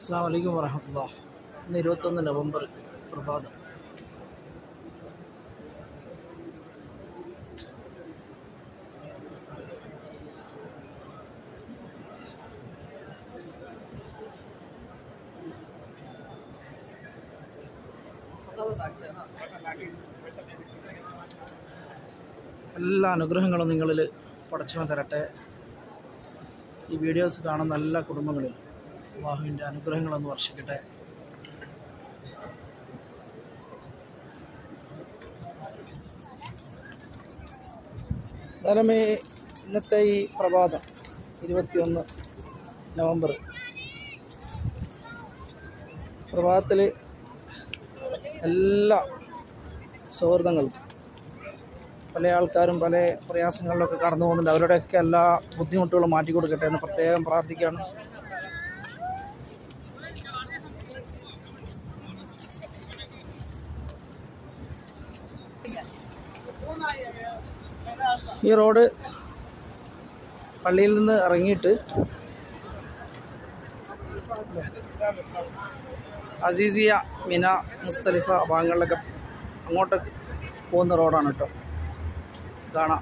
അസ്സാം വലൈക്കും വരഹമുല്ല ഇന്ന് ഇരുപത്തൊന്ന് നവംബർ പ്രഭാതം എല്ലാ അനുഗ്രഹങ്ങളും നിങ്ങളിൽ പടച്ചവൻ തരട്ടെ ഈ വീഡിയോസ് കാണുന്ന എല്ലാ കുടുംബങ്ങളിലും അള്ളാഹുവിൻ്റെ അനുഗ്രഹങ്ങളൊന്ന് വർഷിക്കട്ടെ എന്തായാലും ഈ ഇന്നത്തെ ഈ പ്രഭാതം ഇരുപത്തിയൊന്ന് നവംബർ പ്രഭാതത്തിൽ എല്ലാ സൗഹൃദങ്ങളും പല ആൾക്കാരും പല പ്രയാസങ്ങളിലൊക്കെ കടന്നു പോകുന്നുണ്ട് അവരുടെയൊക്കെ എല്ലാ ബുദ്ധിമുട്ടുകളും മാറ്റി കൊടുക്കട്ടെ എന്ന് പ്രത്യേകം പ്രാർത്ഥിക്കുകയാണ് ഈ റോഡ് പള്ളിയിൽ നിന്ന് ഇറങ്ങിയിട്ട് അസീസിയ മിന മുസ്തലിഫ ഭാഗങ്ങളിലൊക്കെ അങ്ങോട്ട് പോകുന്ന റോഡാണ് കേട്ടോ കാണാം